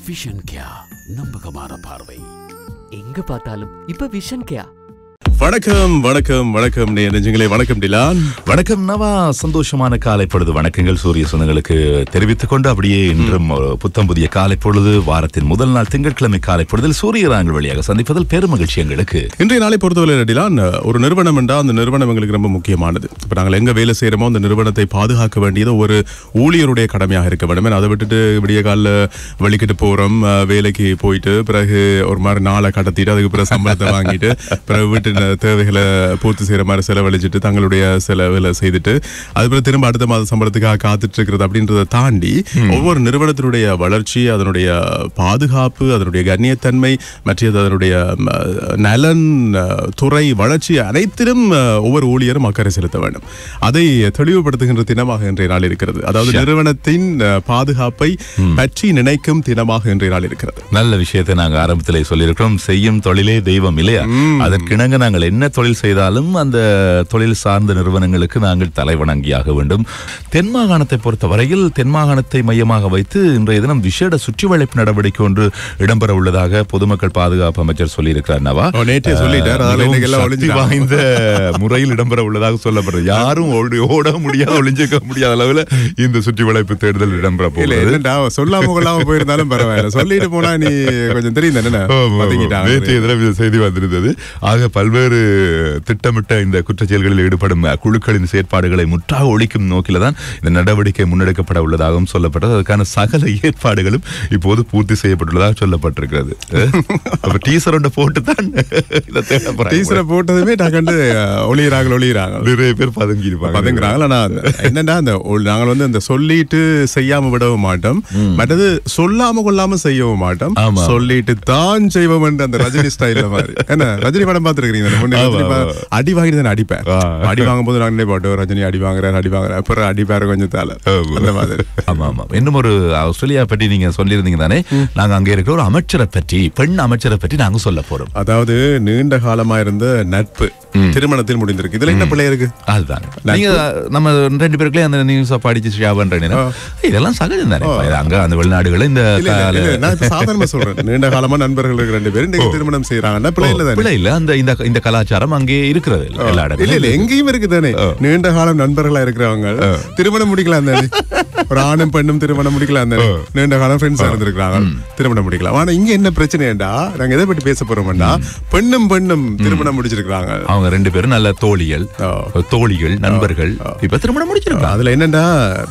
Vision கியா நம்பகமான பார்வை எங்க பார்த்தாலும் இப்ப விஷன் கேயா வணக்கம் வணக்கம் வணக்கம் நே நெஞ்சுங்களே வணக்கம் டிலான் வணக்கம் நவா சந்தோஷமான காலை பொழுது வணக்கங்கள் சூரிய சொந்தங்களுக்கு தெரிவித்துக் கொண்டு அப்படியே இன்றும் ஒரு புத்தம் புதிய காலை பொழுது வாரத்தின் முதல் நாள் திங்கட்கிழமை காலை பொழுதில் சூரிய ராங்கள் வழியாக சந்திப்பதில் பெரும் மகிழ்ச்சி எங்களுக்கு இன்றைய நாளை பொறுத்தவரை டிலான் ஒரு நிறுவனம் என்றால் அந்த நிறுவனம் எங்களுக்கு ரொம்ப முக்கியமானது இப்போ நாங்கள் எங்க வேலை செய்யறோமோ அந்த நிறுவனத்தை பாதுகாக்க வேண்டியது ஒரு ஊழியருடைய கடமையாக இருக்க வேண்டும் ஏன்னா அதை விட்டுட்டு விடிய காலில் வலிக்கிட்டு போறோம் அஹ், வேலைக்கு போயிட்டு பிறகு ஒரு மாதிரி நாளை கடத்திட்டு அதுக்கு பிறகு சம்பளத்தை வாங்கிட்டு பிறகு வீட்டு ந- தேவைகளை பூர்த்தி செய்யற மாதிரி செலவழிச்சிட்டு தங்களுடைய செலவுகளை செய்துட்டு அதுக்கப்புறம் திரும்ப அடுத்த மாத சம்பளத்துக்காக காத்துட்டு இருக்கிறது அப்படின்றத தாண்டி ஒவ்வொரு நிறுவனத்தினுடைய வளர்ச்சி அதனுடைய பாதுகாப்பு அதனுடைய கண்ணியத்தன்மை மற்றது அதனுடைய ம, நலன் அஹ், துறை வளர்ச்சி அனைத்திலும் அஹ், ஒவ்வொரு ஊழியரும் அக்கறை செலுத்த வேண்டும் அதை தெளிவுபடுத்துகின்ற தினமாக இன்றைய நாள் இருக்கிறது அதாவது நிறுவனத்தின் அஹ், பாதுகாப்பை பற்றி நினைக்கும் தினமாக இன்றைய நாள் இருக்கிறது நல்ல விஷயத்தை நாங்க ஆரம்பத்திலே சொல்லியிருக்கிறோம் செய்யும் தொழிலே தெய்வம் இல்லையா அதற்கிணங்க நாங்கள் என்ன தொழில் செய்தாலும் அந்த தொழில் சார்ந்த நிறுவனங்களுக்கு நாங்கள் தலைவணங்கியாக வேண்டும் தென் மாகாணத்தை பொறுத்த வரையில் தென் மாகாணத்தை மையமாக வைத்து இன்றைய தினம் விசேட சுற்றி வளைப்பு நடவடிக்கை ஒன்று இடம்பெற உள்ளதாக பொதுமக்கள் பாதுகாப்பு அமைச்சர் சொல்லியிருக்கிறார் நவா ஓ, நேற்றே சொல்லிட்டார். அதனால மிகவும் இன்னைக்கு எல்லாம் சக்தி ஒளிஞ்சிட்டாங்க. வாய்ந்த முறையில் இடம்பெற உள்ளதாக சொல்லப்படுறது யாரும் ஓடி ஓட முடியாது ஒளிஞ்சிக்க முடியாத அளவில் இந்த சுற்றி வளைப்பு தேர்தல் இடம்பெற இல்ல போகிறது என்னடா சொல்லாம கொள்ளாம போயிருந்தாலும் பரவாயில்ல சொல்லிட்டு போனா நீ கொஞ்சம் தெரியும் தானே ஆமா, ஆமா. பதுங்கிட்டாங்க. நேற்றைய தினம் இந்த செய்தி வந்திருந்தது ஆக பல்வேறு திட்டமிட்ட இந்த குற்றச்செயல்களில் ஈடுபடும் அஹ், குழுக்களின் செயற்பாடுகளை முற்றாக ஒழிக்கும் நோக்கில தான் இந்த நடவடிக்கை முன்னெடுக்கப்பட உள்ளதாகவும் சொல்லப்பட்டது அதற்கான சகல ஏற்பாடுகளும் இப்போது பூர்த்தி செய்யப்பட்டுள்ளதாக சொல்லப்பட்டிருக்கிறது அஹ், அப்ப டீசர் ஒன்று போட்டு தான் இதை தேட போறாங்க. டீசரை போட்டதுமே நான் கண்டு அஹ், ஒளியிறாங்க ஒளியிறாங்க நிறைய பேர் பதுங்கி இருப்பாங்க பதுங்குறாங்க ஆனா அந்த- என்னடா அந்த ஒ- நாங்கள் வந்து இந்த சொல்லிட்டு செய்யாம விடவும் மாட்டோம் மற்றது சொல்லாம கொள்ளாம செய்யவும் மாட்டோம் ஆமா. சொல்லிட்டு தான் செய்வோம் என்ற அந்த ரஜினி ஸ்டைல்ல மாதிரி என்ன ரஜினி படம் பார்த்திருக்கீங்க முன்ன ஆமா, ரஜினி பா- ஆமா. அடி வாங்கிட்டு தான் அடிப்பேன் ஆ. அடி வாங்கும் போது நான் நினைப்பாட்டோம் ரஜினி அடி வாங்குறாரு அடி வாங்குறாரு அப்புறம் அடிப்பாரு கொஞ்சம் தால ஆமா. அந்த மாதிரி ஆமா ஆமா இன்னும் ஒரு ஆஸ்திரேலியா பற்றி நீங்க சொல்லியிருந்தீங்க தானே நாங்க அங்க இருக்கிற ஒரு அமைச்சரை பற்றி பெண் அமைச்சரை பற்றி நாங்க சொல்ல போறோம் அதாவது நீண்ட காலமா இருந்த நட்பு திருமணத்தில் முடிந்திருக்கு இதுல என்ன பிள்ளை இருக்கு அதுதான் நீங்க நம்ம ரெண்டு பேருக்குள்ளே அந்த நியூஸ் படிச்சு ஷேர் பண்றேன் இதெல்லாம் சகஜம் தானே இப்ப அங்க அந்த வெளிநாடுகள் இந்த இல்ல, இல்ல, இல்ல, நான் இப்ப சாதாரணமா சொல்றேன் நீண்ட காலமா நண்பர்கள் இருக்கு ரெண்டு பேரும் இன்னைக்கு திருமணம் செய்யறாங்கன்னா பிள்ளை இல்ல தானே பிள்ளை இல்ல அந்த இந்த இந்த கலாச்சாரம் அங்கே இருக்கிறது இல்ல, எல்லா இல்ல இல்ல இடங்களும் எங்கேயும் இருக்கு தானே நீண்ட காலம் நண்பர்களா இருக்கிறவங்க திருமணம் முடிக்கலாம் தானே ஒரு ஆணும் பெண்ணும் திருமணம் முடிக்கலாம் தானே நீண்ட காலம் ஃப்ரெண்ட்ஸா இருந்திருக்காங்க திருமணம் முடிக்கலாம் ஆனா இங்க என்ன பிரச்சனைடா நாங்க எதை பத்தி பேச போறோம்டா பெண்ணும் பெண்ணும் திருமணம் முடிச்சிருக்காங்க அவங்க ரெண்டு பேரும் நல்ல தோழிகள் ஓ. தோழிகள் நண்பர்கள் இப்ப திருமணம் முடிச்சிருக்காங்க அதுல என்னடா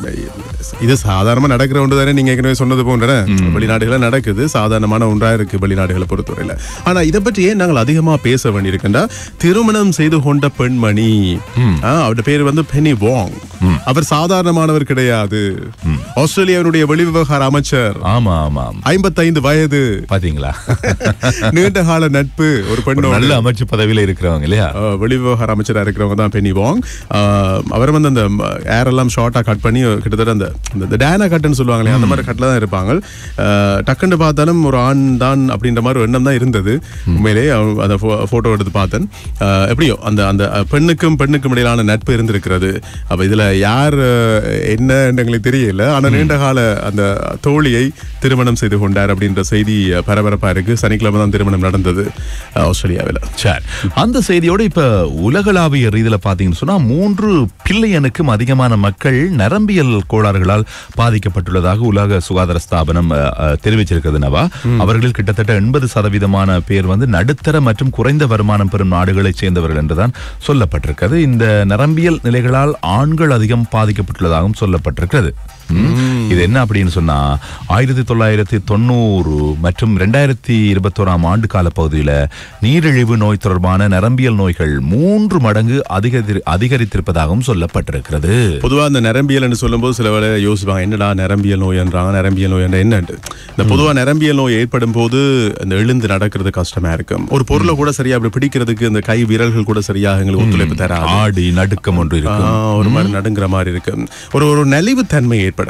இது சாதாரணமா நடக்கிற ஒன்று தானே நீங்க ஏற்கனவே சொன்னது போன்ற வெளிநாடுகள நடக்குது சாதாரணமான ஒன்றா இருக்கு வெளிநாடுகளை பொறுத்தவரையில ஆனா இதை பற்றி ஏன் நாங்கள் அதிகமா பேச வேண்டியிருக்குண்டா திருமணம் செய்து கொண்ட பெண்மணி ஆ, அவருடைய பேர் வந்து பெனி வாங் அவர் சாதாரணமானவர் கிடையாது ஆஸ்திரேலியாவுடைய வெளிவிவகார அமைச்சர் ஆமா ஆமா ஆமா ஐம்பத்தைந்து வயது பாத்தீங்களா நீண்ட கால நட்பு ஒரு ஒரு பெண்ணோட நல்ல அமைச்சு பதவியில இருக்கிறவங்க இல்லையா அஹ் வெளிவிவகார அமைச்சராக இருக்கிறவங்க தான் பெனி வாங் அஹ் அவர் வந்து அந்த ஏர் எல்லாம் ஷார்ட்டாக கட் பண்ணி கிட்டத்தட்ட அந்த இந்த டேனா கட்டுன்னு சொல்லுவாங்களே அந்த மாதிரி கட்டில் தான் இருப்பாங்க அஹ் டக்குன்னு பார்த்தாலும் ஒரு ஆண் தான் அப்படின்ற மாதிரி ஒரு எண்ணம் தான் இருந்தது உண்மையிலே அவ- அந்த ஃபோட்டோ எடுத்து பார்த்தேன் அஹ் எப்படியோ அந்த அந்த பெண்ணுக்கும் பெண்ணுக்கும் இடையிலான நட்பு இருந்திருக்கிறது அப்போ இதில் யார் அஹ், என்னன்னு எங்களுக்கு தெரியல ஆனால் நீண்ட கால அந்த தோழியை திருமணம் செய்து கொண்டார் அப்படின்ற செய்தி அஹ், பரபரப்பா இருக்கு சனிக்கிழமை தான் திருமணம் நடந்தது அஹ், ஆஸ்திரேலியாவில் சரி அந்த செய்தியோட இப்ப உலகளாவிய ரீதியில பாத்தீங்கன்னு சொன்னா மூன்று பில்லியனுக்கும் அதிகமான மக்கள் நரம்பியல் கோளாறுகளால் பாதிக்கப்பட்டுள்ளதாக உலக சுகாதார ஸ்தாபனம் அஹ், அஹ், தெரிவிச்சிருக்கிறது நவா அவர்களில் கிட்டத்தட்ட எண்பது சதவீதமான பேர் வந்து நடுத்தர மற்றும் குறைந்த வருமானம் பெறும் நாடுகளைச் சேர்ந்தவர்கள் என்றுதான் சொல்லப்பட்டிருக்கிறது இந்த நரம்பியல் நிலைகளால் ஆண்கள் அதிகம் பாதிக்கப்பட்டுள்ளதாகவும் சொல்லப்பட்டிருக்கிறது ம். இது என்ன அப்படின்னு சொன்னா ஆயிரத்தி தொள்ளாயிரத்தி தொண்ணூறு மற்றும் ரெண்டாயிரத்தி இருபத்தோராம் ஆண்டு கால பகுதியில நீரிழிவு நோய் தொடர்பான நரம்பியல் நோய்கள் மூன்று மடங்கு அதிகரி அதிகரித்திருப்பதாகவும் சொல்லப்பட்டிருக்கிறது பொதுவா இந்த நரம்பியல்னு சொல்லும்போது சில வேளை யோசிப்பாங்க என்னடா நரம்பியல் நோய்ன்றாங்க நரம்பியல் நோய் என்னன்ட்டு இந்த பொதுவா நரம்பியல் நோய் ஏற்படும் போது இந்த எழுந்து நடக்கிறது கஷ்டமா இருக்கும் ஒரு பொருளை கூட சரியா அப்படி பிடிக்கிறதுக்கு இந்த கை விரல்கள் கூட சரியா எங்களுக்கு ஒத்துழைப்பு தராது ஆடி நடுக்கம் ஒன்று ஆ, இருக்கும் ஒரு மாதிரி நடுங்கிற மாதிரி இருக்கு ஒரு ஒரு நலிவு தன்மை ஏற்படும் கை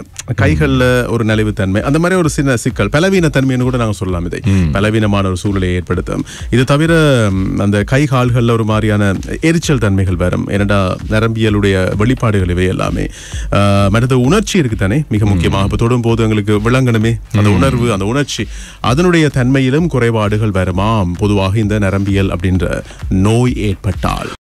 கைகள்ல ஒரு நலிவுத்தன்மை அந்த மாதிரி ஒரு சின்ன சிக்கல் பலவீன தன்மைன்னு கூட நாங்க சொல்லலாம் இதை பலவீனமான ஒரு சூழலை ஏற்படுத்தும் இது தவிர ம், அந்த கை கால்கள்ல ஒரு மாதிரியான எரிச்சல் தன்மைகள் வரும் ஏனடா நரம்பியலுடைய வெளிப்பாடுகள் இவை எல்லாமே ஆஹ், மற்றது உணர்ச்சி இருக்கு தானே மிக முக்கியமாக இப்ப தொடும் போது எங்களுக்கு விளங்கணுமே அந்த உணர்வு அந்த உணர்ச்சி அதனுடைய தன்மையிலும் குறைபாடுகள் வருமாம் பொதுவாக இந்த நரம்பியல் அப்படின்ற நோய் ஏற்பட்டால்